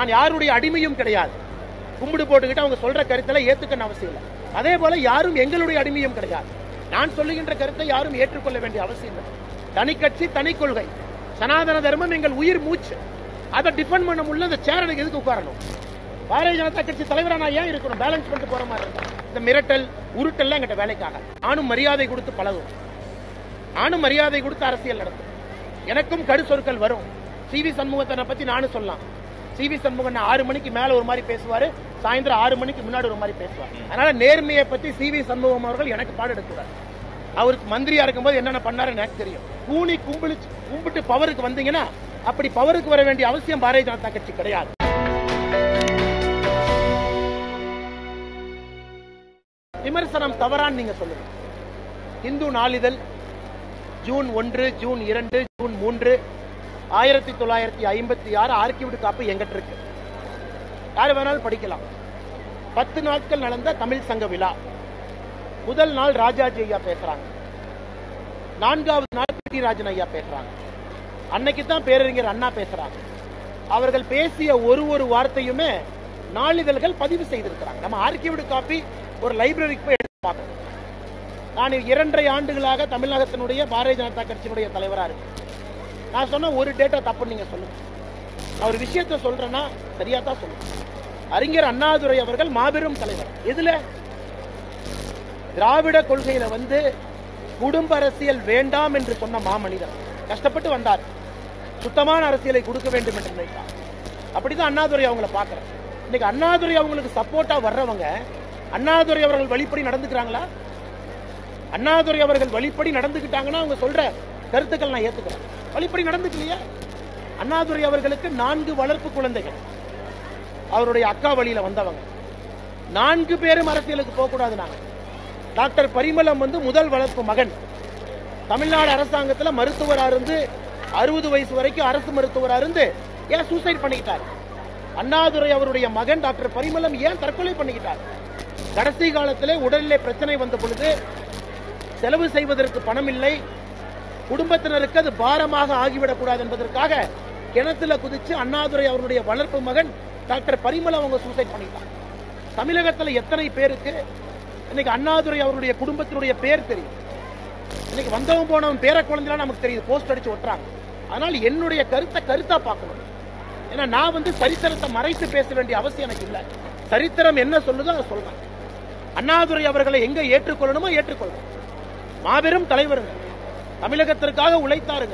நான் யாருடைய அடிமையும் கிடையாது கும்பிடு போட்டுக்கிட்டு அவங்க சொல்ற கருத்துல ஏத்துக்கணும் அவசியம் இல்லை அதே போல யாரும் எங்களுடைய அடிமையும் கிடையாது நான் சொல்லுகின்ற கருத்தை யாரும் ஏற்றுக்கொள்ள வேண்டிய அவசியம் இல்லை தனி கட்சி தனி கொள்கை சனாதன தர்மம் எங்கள் உயிர் மூச்சு அதை டிஃபெண்ட் பண்ண முடியல அந்த சேர் எனக்கு எதுக்கு உட்காரணும் பாரதிய ஜனதா கட்சி தலைவரா நான் ஏன் இருக்கணும் பேலன்ஸ் பண்ணிட்டு போற மாதிரி இருந்தா இந்த மிரட்டல் உருட்டெல்லாம் எங்கிட்ட வேலைக்காக நானும் மரியாதை கொடுத்து பழகும் நானும் மரியாதை கொடுத்து அரசியல் நடத்தும் எனக்கும் கடு சொற்கள் வரும் சி வி சண்முகத்தனை பத்தி நானும் சொல்லலாம் சி வி சண்முகன் ஆறு மணிக்கு மேல ஒரு மாதிரி பேசுவாரு சாயந்தரம் ஆறு மணிக்கு முன்னாடி ஒரு மாதிரி பேசுவார் அதனால நேர்மையை பத்தி சி வி சண்முகம் அவர்கள் எனக்கு பாடம் எடுக்கூடாது அவருக்கு மந்திரியா இருக்கும்போது என்னென்ன பண்ணாரு எனக்கு தெரியும் கூனி கும்பிளிச்சு கும்பிட்டு பவருக்கு வந்தீங்கன்னா அப்படி பவருக்கு வர வேண்டிய அவசியம் பாரதிய ஜனதா கட்சி கிடையாது விமர்சனம் தவறான்னு நீங்க சொல்லுங்க இந்து நாளிதழ் ஜூன் ஒன்று ஜூன் இரண்டு ஜூன் மூன்று ஆயிரத்தி தொள்ளாயிரத்தி ஐம்பத்தி ஆறு ஆர்கிவிடு காப்பு எங்கிட்ட இருக்கு யார் வேணாலும் படிக்கலாம் பத்து நாட்கள் நடந்த தமிழ் சங்க விழா முதல் நாள் ராஜாஜி ஐயா பேசுறாங்க நான்காவது நாள் பி ராஜன் ஐயா பேசுறாங்க அன்னைக்கு தான் பேரறிஞர் அண்ணா பேசுறாங்க அவர்கள் பேசிய ஒரு ஒரு வார்த்தையுமே நாளிதழ்கள் பதிவு செய்திருக்கிறாங்க நம்ம ஆர்கிவிடு காப்பி ஒரு லைப்ரரிக்கு போய் எடுத்து பார்க்கணும் நான் இரண்டரை ஆண்டுகளாக தமிழகத்தினுடைய பாரதிய ஜனதா கட்சியினுடைய தலைவரா இருக்கேன் நான் சொன்ன ஒரு டேட்டா தப்பு நீங்க சொல்லுங்க நான் ஒரு விஷயத்த சொல்றேன்னா சரியா தான் சொல்லுங்க அறிஞர் அண்ணாதுரை அவர்கள் மாபெரும் தலைவர் எதுல திராவிட கொள்கையில வந்து குடும்ப அரசியல் வேண்டாம் என்று சொன்ன மாமனிதர் கஷ்டப்பட்டு வந்தார் சுத்தமான அரசியலை கொடுக்க வேண்டும் என்று நினைத்தார் அப்படிதான் அண்ணாதுரை அவங்கள பார்க்கிறேன் இன்னைக்கு அண்ணாதுரை அவங்களுக்கு சப்போர்ட்டா வர்றவங்க அண்ணாதுரை அவர்கள் வழிப்படி நடந்துக்கிறாங்களா அண்ணாதுரை அவர்கள் வழிப்படி நடந்துக்கிட்டாங்கன்னா அவங்க சொல்ற கருத்துக்கள் நான் ஏத்துக்கிறேன் வழிப்படி நடந்துக்கலையா அண்ணாதுரை அவர்களுக்கு நான்கு வளர்ப்பு குழந்தைகள் அவருடைய அக்கா வழியில வந்தவங்க நான்கு பேரும் அரசியலுக்கு போக கூடாது நாங்க டாக்டர் பரிமளம் வந்து முதல் வளர்ப்பு மகன் தமிழ்நாடு அரசாங்கத்துல மருத்துவரா இருந்து அறுபது வயசு வரைக்கும் அரசு மருத்துவரா இருந்து ஏன் சூசைட் பண்ணிக்கிட்டார் அண்ணாதுரை அவருடைய மகன் டாக்டர் பரிமளம் ஏன் தற்கொலை பண்ணிக்கிட்டார் கடைசி காலத்திலே உடலிலே பிரச்சனை வந்த பொழுது செலவு செய்வதற்கு பணம் இல்லை குடும்பத்தினருக்கு அது பாரமாக ஆகிவிடக்கூடாது என்பதற்காக கிணத்துல குதிச்சு அண்ணாதுரை அவருடைய வளர்ப்பு மகன் டாக்டர் பரிமளம் அவங்க சூசைட் பண்ணிட்டாங்க தமிழகத்துல எத்தனை பேருக்கு இன்னைக்கு அண்ணாதுரை அவருடைய குடும்பத்தினுடைய பேர் தெரியும் இன்னைக்கு வந்தவன் போனவன் பேர குழந்தைலாம் நமக்கு தெரியுது போஸ்ட் அடிச்சு ஒட்டுறாங்க அதனால என்னுடைய கருத்தை கருத்தா பார்க்கணும் ஏன்னா நான் வந்து சரித்திரத்தை மறைத்து பேச வேண்டிய அவசியம் எனக்கு இல்லை சரித்திரம் என்ன சொல்லுதோ அதை சொல்றேன் அண்ணாதுரை அவர்களை எங்க ஏற்றுக்கொள்ளணுமோ ஏற்றுக்கொள்ளணும் மாபெரும் தலைவருங்க தமிழகத்திற்காக உழைத்தாருங்க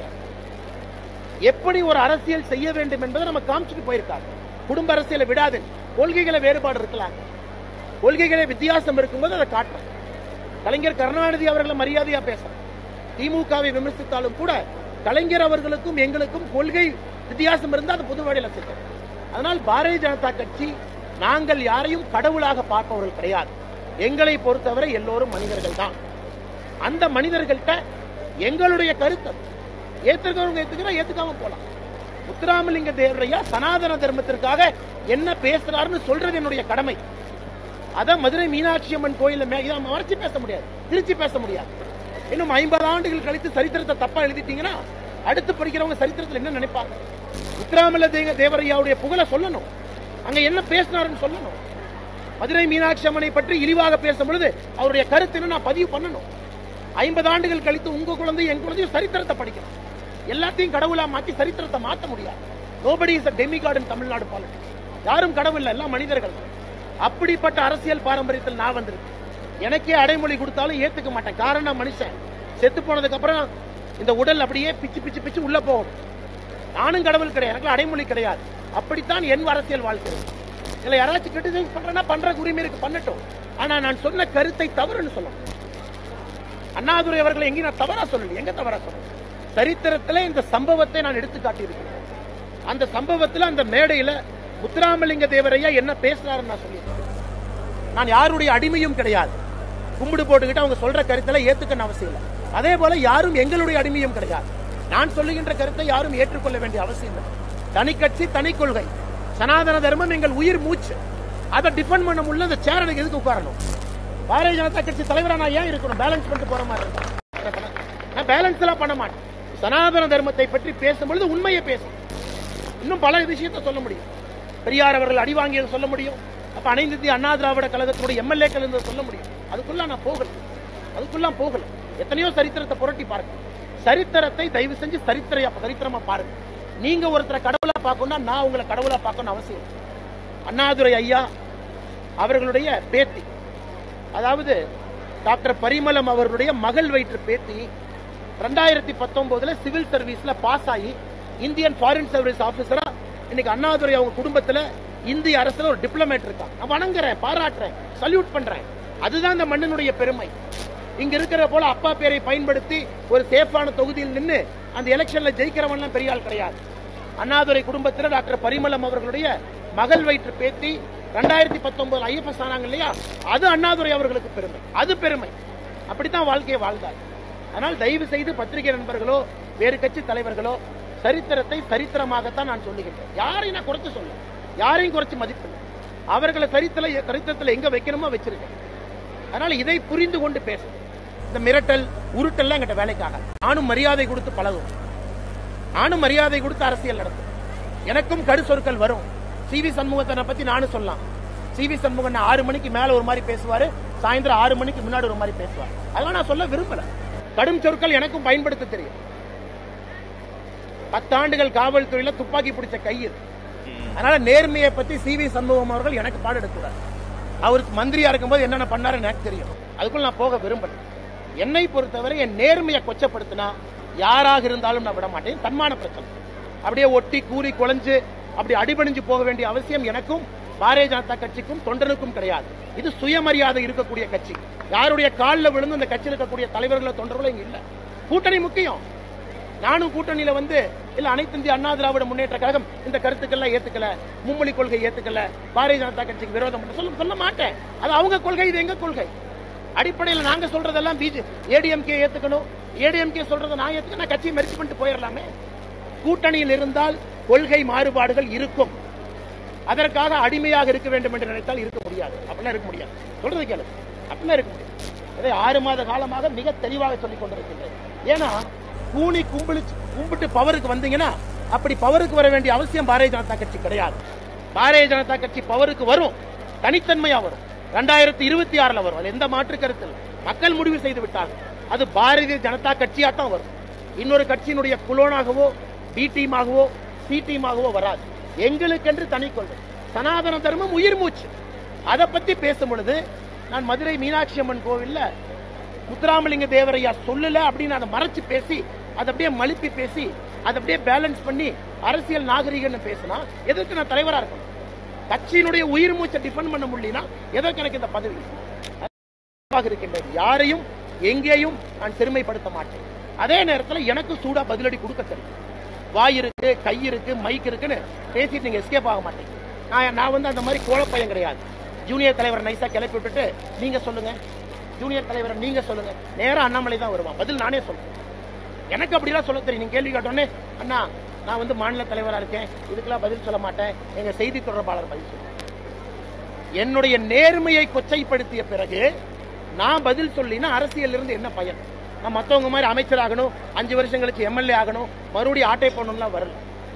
எப்படி ஒரு அரசியல் செய்ய வேண்டும் என்பதை நம்ம காமிச்சிட்டு போயிருக்காரு குடும்ப அரசியலை விடாது கொள்கைகளை வேறுபாடு இருக்கலாம் கொள்கைகளே வித்தியாசம் இருக்கும்போது அதை காட்டுறேன் கலைஞர் கருணாநிதி அவர்களை மரியாதையா பேசுறேன் திமுகவை விமர்சித்தாலும் கூட கலைஞர் அவர்களுக்கும் எங்களுக்கும் கொள்கை வித்தியாசம் இருந்தா அது பொது வழியில சித்தம் அதனால் பாரதிய ஜனதா கட்சி நாங்கள் யாரையும் கடவுளாக பார்ப்பவர்கள் கிடையாது எங்களை பொறுத்தவரை எல்லோரும் மனிதர்கள் தான் அந்த மனிதர்கள்ட்ட எங்களுடைய கருத்து அது. ஏத்துக்கிறவங்க ஏத்துக்கிறா ஏத்துக்காம போலாம் முத்துராமலிங்க தேவரையா சனாதன தர்மத்திற்காக என்ன பேசுறாருன்னு சொல்றது என்னுடைய கடமை அத மதுரை மீனாட்சி அம்மன் கோயில மறைச்சு பேச முடியாது திருச்சி பேச முடியாது இன்னும் ஐம்பது ஆண்டுகள் கழித்து சரித்திரத்தை தப்பா எழுதிட்டீங்கன்னா அடுத்து படிக்கிறவங்க சரித்திரத்தில் என்ன நினைப்பாங்க முத்துராமல தேங்க தேவரையாவுடைய புகழை சொல்லணும் அங்க என்ன பேசினாருன்னு சொல்லணும் மதுரை மீனாட்சி அம்மனை பற்றி இழிவாக பேசும் பொழுது அவருடைய கருத்து என்ன நான் பதிவு பண்ணணும் ஐம்பது ஆண்டுகள் கழித்து உங்க குழந்தை என் குழந்தையும் சரித்திரத்தை படிக்கணும் எல்லாத்தையும் கடவுளா மாத்தி சரித்திரத்தை மாத்த முடியாது nobody is demigod Tamil Nadu politics யாரும் கடவுள் இல்ல எல்லாம் மனிதர்கள் அப்படிப்பட்ட அரசியல் பாரம்பரியத்தில் நான் வந்திருக்கேன் எனக்கே அடைமொழி கொடுத்தாலும் ஏத்துக்க மாட்டேன் காரணம் நான் மனுஷன் செத்து போனதுக்கு அப்புறம் இந்த உடல் அப்படியே பிச்சு பிச்சு பிச்சு உள்ள போகும் நானும் கடவுள் கிடையாது எனக்கு அடைமொழி கிடையாது அப்படித்தான் என் அரசியல் வாழ்க்கை இதுல யாராச்சும் கிரிட்டிசைஸ் பண்றேன்னா பண்ற உரிமை இருக்கு பண்ணட்டும் ஆனா நான் சொன்ன கருத்தை தவறுன்னு சொல்லணும் அண்ணாதுரை அவர்களை எங்கேயும் நான் தவறா சொல்லல எங்க தவறா சொல்லல சரித்திரத்துல இந்த சம்பவத்தை நான் எடுத்து காட்டியிருக்கிறேன் அந்த சம்பவத்துல அந்த மேடையில முத்துராமலிங்க தேவரையா என்ன பேசுறாருன்னு நான் சொல்லியிருக்கேன் நான் யாருடைய அடிமையும் கிடையாது கும்பிடு போட்டுக்கிட்டு அவங்க சொல்ற கருத்துல ஏத்துக்கணும் அவசியம் இல்லை அதே போல யாரும் எங்களுடைய அடிமையும் கிடையாது நான் சொல்லுகின்ற கருத்தை யாரும் ஏற்றுக்கொள்ள வேண்டிய அவசியம் இல்லை தனி கட்சி தனி கொள்கை சனாதன தர்மம் எங்கள் உயிர் மூச்சு அதை டிஃபெண்ட் பண்ண முடியல அந்த சேர் எனக்கு எதுக்கு உட்காரணும் பாரதிய ஜனதா கட்சி தலைவரா நான் ஏன் இருக்கணும் பேலன்ஸ் பண்ணிட்டு போற மாதிரி இருந்தா நான் பேலன்ஸ் எல்லாம் பண்ண மாட்டேன் சனாதன தர்மத்தை பற்றி பேசும்பொழுது உண்மையை பேசும் இன்னும் பல விஷயத்தை சொல்ல முடியும் பெரியார் அவர்கள் அடி வாங்கியதை சொல்ல முடியும் அப்ப அனைத்து இந்திய அண்ணா திராவிட கழகத்தினுடைய எம்எல்ஏக்கள் இருந்ததை சொல்ல முடியும் அதுக்குள்ள நான் போகல அதுக்குள்ள போகல எத்தனையோ சரித்திரத்தை புரட்டி பாருங்க சரித்திரத்தை தயவு செஞ்சு சரித்திரையா சரித்திரமா பாருங்க நீங்க ஒருத்தரை கடவுளா பார்க்கணும்னா நான் உங்களை கடவுளா பார்க்கணும்னு அவசியம் இல்லை. அண்ணாதுரை ஐயா அவர்களுடைய பேத்தி அதாவது டாக்டர் பரிமளம் அவர்களுடைய மகள் வயிற்று பேத்தி ரெண்டாயிரத்தி பத்தொன்பதுல சிவில் சர்வீஸ்ல பாஸ் ஆகி இந்தியன் ஃபாரின் சர்வீஸ் ஆபீசரா இன்னைக்கு அண்ணாதுரை அவங்க குடும்பத்துல இந்திய அரசுல ஒரு டிப்ளமேட் இருக்கான் நான் வணங்குறேன் பாராட்டுறேன் சல்யூட் பண்றேன் அதுதான் இந்த மண்ணினுடைய பெருமை இங்க இருக்கிற போல அப்பா பேரை பயன்படுத்தி ஒரு சேஃபான தொகுதியில் நின்னு அந்த எலெக்ஷன்ல ஜெயிக்கிறவன்லாம் பெரிய ஆள் கிடையாது அண்ணாதுரை குடும்பத்தில் டாக்டர் பரிமளம் அவர்களுடைய மகள் வயிற்று பேத்தி ரெண்டாயிரத்தி பத்தொன்பது ஐஎஃப்எஸ் ஆனாங்க இல்லையா அது அண்ணாதுரை அவர்களுக்கு பெருமை அது பெருமை அப்படித்தான் வாழ்க்கையை வாழ்ந்தார் அதனால் தயவு செய்து பத்திரிகை நண்பர்களோ வேறு கட்சி தலைவர்களோ சரித்திரத்தை சரித்திரமாகத்தான் நான் சொல்லுகின்றேன் யாரையும் நான் குறைச்சு சொல்ல யாரையும் குறைச்சு மதிப்பில்லை அவர்களை சரித்திர சரித்திரத்தில் எங்க வைக்கணுமோ வச்சிருக்கேன் அதனால இதை புரிந்து கொண்டு பேசு இந்த மிரட்டல் உருட்டெல்லாம் எங்கிட்ட வேலைக்காக நானும் மரியாதை கொடுத்து பழகும் நானும் மரியாதை கொடுத்து அரசியல் நடத்தும் எனக்கும் கடு சொற்கள் வரும் சி வி சண்முகத்தனை பத்தி நானும் சொல்லலாம் சி வி சண்முகன் ஆறு மணிக்கு மேல ஒரு மாதிரி பேசுவாரு சாயந்தரம் ஆறு மணிக்கு முன்னாடி ஒரு மாதிரி பேசுவார் அதெல்லாம் நான் சொல்ல விரும்பல கடும் சொற்கள் எனக்கும் பயன்படுத்த தெரியும் பத்தாண்டுகள் காவல்துறையில துப்பாக்கி பிடிச்ச கை இது அதனால நேர்மையை பத்தி சி வி சண்முகம் அவர்கள் எனக்கு பாடெடுக்கிறார் அவருக்கு மந்திரியா இருக்கும்போது என்னென்ன பண்ணாரு எனக்கு தெரியும் அதுக்குள்ள நான் போக விரும்பல என்னை பொறுத்தவரை என் நேர்மையை கொச்சப்படுத்தினா யாராக இருந்தாலும் நான் விட மாட்டேன் தன்மான பிரச்சனை அப்படியே ஒட்டி கூறி குலைஞ்சு அப்படி அடிபணிஞ்சு போக வேண்டிய அவசியம் எனக்கும் பாரதிய ஜனதா கட்சிக்கும் தொண்டனுக்கும் கிடையாது இது சுயமரியாதை இருக்கக்கூடிய கட்சி யாருடைய காலில் விழுந்து இந்த கட்சியில் இருக்கக்கூடிய தலைவர்களோ தொண்டர்களோ இங்க இல்ல கூட்டணி முக்கியம் நானும் கூட்டணியில வந்து இல்ல அனைத்து இந்திய அண்ணா திராவிட முன்னேற்ற கழகம் இந்த கருத்துக்கள்லாம் ஏத்துக்கல மும்மொழி கொள்கை ஏத்துக்கல பாரதிய ஜனதா கட்சிக்கு விரோதம் பண்ண சொல்ல சொல்ல மாட்டேன் அது அவங்க கொள்கை இது எங்க கொள்கை அடிப்படையில் நாங்க சொல்றதெல்லாம் பிஜே ஏடிஎம்கே ஏத்துக்கணும் ஏடிஎம்கே சொல்றதை நான் ஏத்துக்க நான் கட்சியை மெரிச்சு பண்ணிட்டு போயிடலாமே கூட்டணியில் இருந்தால் கொள்கை மாறுபாடுகள் இருக்கும் அதற்காக அடிமையாக இருக்க வேண்டும் என்று நினைத்தால் இருக்க முடியாது அப்படிலாம் இருக்க முடியாது சொல்றது கேளு அப்படிலாம் இருக்க முடியாது இதை ஆறு மாத காலமாக மிக தெளிவாக சொல்லிக் கொண்டிருக்கின்றேன் ஏன்னா கூனி கும்பிளிச்சு கும்பிட்டு பவருக்கு வந்தீங்கன்னா அப்படி பவருக்கு வர வேண்டிய அவசியம் பாரதிய ஜனதா கட்சி கிடையாது பாரதிய ஜனதா கட்சி பவருக்கு வரும் தனித்தன்மையா வரும் ரெண்டாயிரத்தி இருபத்தி ஆறுல வரும் அது எந்த மாற்று கருத்து இல்லை. மக்கள் முடிவு செய்து விட்டாங்க அது பாரதிய ஜனதா கட்சியா தான் வரும் இன்னொரு கட்சியினுடைய குலோனாகவோ பி டீமாகவோ சி டீமாகவோ வராது எங்களுக்கென்று தனி கொள்கை சனாதன தர்மம் உயிர் மூச்சு அதை பத்தி பேசும் பொழுது நான் மதுரை மீனாட்சி அம்மன் கோவில்ல முத்துராமலிங்க தேவரையா சொல்லல அப்படின்னு அதை மறைச்சு பேசி அதை அப்படியே மழுப்பி பேசி அதை அப்படியே பேலன்ஸ் பண்ணி அரசியல் நாகரிகன்னு பேசினா எதற்கு நான் தலைவரா இருக்கணும் கட்சியினுடைய உயிர் மூச்சை டிஃபெண்ட் பண்ண முடியலனா எதற்கு எனக்கு இந்த பதவி அதிகமாக இருக்கின்றது யாரையும் எங்கேயும் நான் சிறுமைப்படுத்த மாட்டேன் அதே நேரத்தில் எனக்கு சூடா பதிலடி கொடுக்க தெரியும் வாய் இருக்கு கை இருக்கு மைக் இருக்குன்னு பேசிட்டு நீங்க எஸ்கேப் ஆக மாட்டீங்க நான் நான் வந்து அந்த மாதிரி கோலப்பையன் கிடையாது ஜூனியர் தலைவர் நைஸா கிளப்பி விட்டுட்டு நீங்க சொல்லுங்க ஜூனியர் தலைவர் நீங்க சொல்லுங்க நேரா அண்ணாமலை தான் வருவான் பதில் நானே சொல்றேன் எனக்கு அப்படிலாம் சொல்ல தெரியும் நீங்க கேள்வி கேட்டோன்னே அண்ணா நான் வந்து மாநில தலைவரா இருக்கேன் இதுக்கெல்லாம் பதில் சொல்ல மாட்டேன் எங்க செய்தி தொடர்பாளர் பதில் சொல்லுங்க என்னுடைய நேர்மையை கொச்சைப்படுத்திய பிறகு நான் பதில் சொல்லினா அரசியல் இருந்து என்ன பயன் நான் மத்தவங்க மாதிரி அமைச்சராகணும் அஞ்சு வருஷம் கழிச்சு எம்எல்ஏ ஆகணும் மறுபடியும் ஆட்டை போடணும்லாம் வரல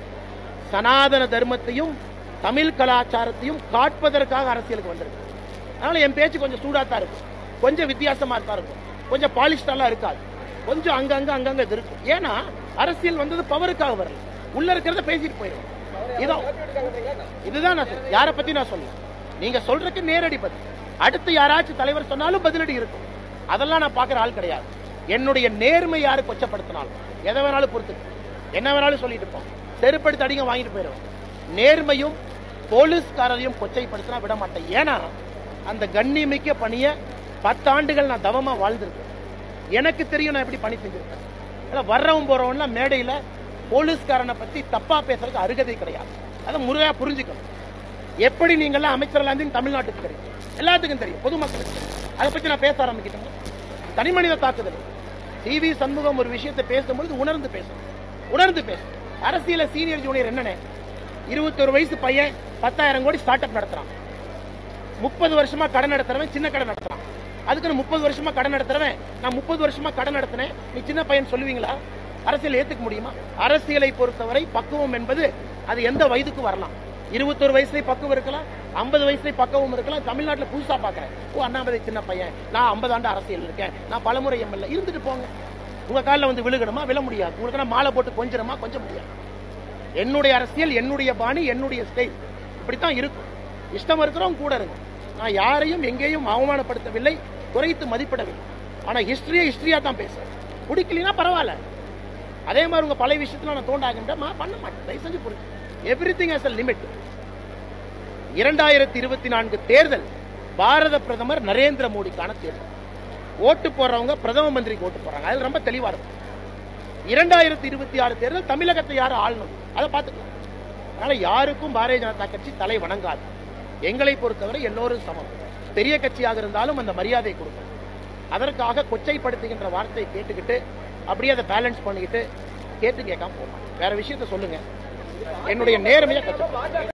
சனாதன தர்மத்தையும் தமிழ் கலாச்சாரத்தையும் காட்பதற்காக அரசியலுக்கு வந்திருக்கு அதனால என் பேச்சு கொஞ்சம் சூடாத்தான் இருக்கும் கொஞ்சம் வித்தியாசமா தான் இருக்கும் கொஞ்சம் பாலிஷ்டாலாம் இருக்காது கொஞ்சம் அங்கங்க அங்கங்க இது இருக்கும் ஏன்னா அரசியல் வந்தது பவருக்காக வரல உள்ள இருக்கிறத பேசிட்டு போயிடும் இதோ இதுதான் நான் சொல்றேன். யாரை பத்தி நான் சொல்ல நீங்க சொல்றதுக்கு நேரடி பதில் அடுத்து யாராச்சும் தலைவர் சொன்னாலும் பதிலடி இருக்கும் அதெல்லாம் நான் பார்க்குற ஆள் கிடையாது என்னுடைய நேர்மை யாரு கொச்சப்படுத்தினாலும் எதை வேணாலும் பொறுத்து என்ன வேணாலும் சொல்லிட்டு இருப்போம் செருப்படுத்தி அடிங்க வாங்கிட்டு போயிடுவோம் நேர்மையும் போலீஸ்காரரையும் கொச்சைப்படுத்தினா விட மாட்டேன் ஏன்னா அந்த கண்ணியமிக்க பணியை பத்தாண்டுகள் நான் தவமா வாழ்ந்திருக்கேன் எனக்கு தெரியும் நான் எப்படி பணி செஞ்சிருக்கேன் ஏன்னா வர்றவன் போறவன்லாம் மேடையில போலீஸ்காரனை பத்தி தப்பா பேசுறதுக்கு அருகதை கிடையாது அதை முறையா புரிஞ்சுக்கணும் எப்படி நீங்கெல்லாம் அமைச்சர்களா இருந்து தமிழ்நாட்டுக்கு தெரியும் எல்லாத்துக்கும் தெரியும் பொதுமக்களுக்கு தெரியும். அதை பத்தி நான் பேச ஆரம்பிக்கிட்டேன் தனி மனித தாக்குதல் டி வி சண்முகம் ஒரு விஷயத்தை பேசும்பொழுது உணர்ந்து பேசணும் உணர்ந்து பேசணும் அரசியல சீனியர் ஜூனியர் என்னன்னு இருபத்தொரு வயசு பையன் பத்தாயிரம் கோடி ஸ்டார்ட் அப் நடத்துறான் முப்பது வருஷமா கடன் நடத்துறவன் சின்ன கடன் நடத்துறான் அதுக்கு முப்பது வருஷமா கடன் நடத்துறவன் நான் முப்பது வருஷமா கடன் நடத்தினேன் நீ சின்ன பையன் சொல்லுவீங்களா அரசியல் ஏத்துக்க முடியுமா அரசியலை பொறுத்தவரை பக்குவம் என்பது அது எந்த வயதுக்கு வரலாம் இருபத்தொரு வயசுலயும் பக்குவம் இருக்கலாம் ஐம்பது வயசுலயும் பக்குவம் இருக்கலாம் தமிழ்நாட்டுல புதுசா பாக்குறேன் ஓ அண்ணாமலை சின்ன பையன் நான் ஐம்பது ஆண்டு அரசியல் இருக்கேன் நான் பலமுறை எம்எல்ஏ இருந்துட்டு போங்க உங்க காலில் வந்து விழுகணுமா விழ முடியாது உங்களுக்கு நான் மாலை போட்டு கொஞ்சணுமா கொஞ்சம் முடியாது என்னுடைய அரசியல் என்னுடைய பாணி என்னுடைய ஸ்டைல் இப்படித்தான் இருக்கும் இஷ்டம் இருக்கிறவங்க கூட இருங்க நான் யாரையும் எங்கேயும் அவமானப்படுத்தவில்லை குறைத்து மதிப்பிடவில்லை ஆனா ஹிஸ்டரியை ஹிஸ்டரியா தான் பேசுறேன் பிடிக்கலைன்னா பரவாயில்ல அதே மாதிரி உங்க பழைய விஷயத்துல நான் தோண்டாகின்ற பண்ண மாட்டேன் தயவு செஞ்சு புரிஞ்சு எவ்ரி திங் ஹஸ் லிமிட் இரண்டாயிரத்தி இருபத்தி நான்கு தேர்தல் பாரத பிரதமர் நரேந்திர மோடிக்கான தேர்தல் ஓட்டு போடுறவங்க பிரதம மந்திரிக்கு ஓட்டு போறாங்க அது ரொம்ப தெளிவா இருக்கும் இரண்டாயிரத்தி இருபத்தி ஆறு தேர்தல் தமிழகத்தை யார் ஆளணும் அதை பார்த்துக்கலாம் அதனால யாருக்கும் பாரதிய ஜனதா கட்சி தலை வணங்காது எங்களை பொறுத்தவரை எல்லோரும் சமம் பெரிய கட்சியாக இருந்தாலும் அந்த மரியாதை கொடுக்கணும் அதற்காக கொச்சைப்படுத்துகின்ற வார்த்தையை கேட்டுக்கிட்டு அப்படியே அதை பேலன்ஸ் பண்ணிக்கிட்டு கேட்டு கேட்காம போகலாம் வேற விஷயத்த சொல்லுங்க என்னுடைய நேர்மையை கட்சி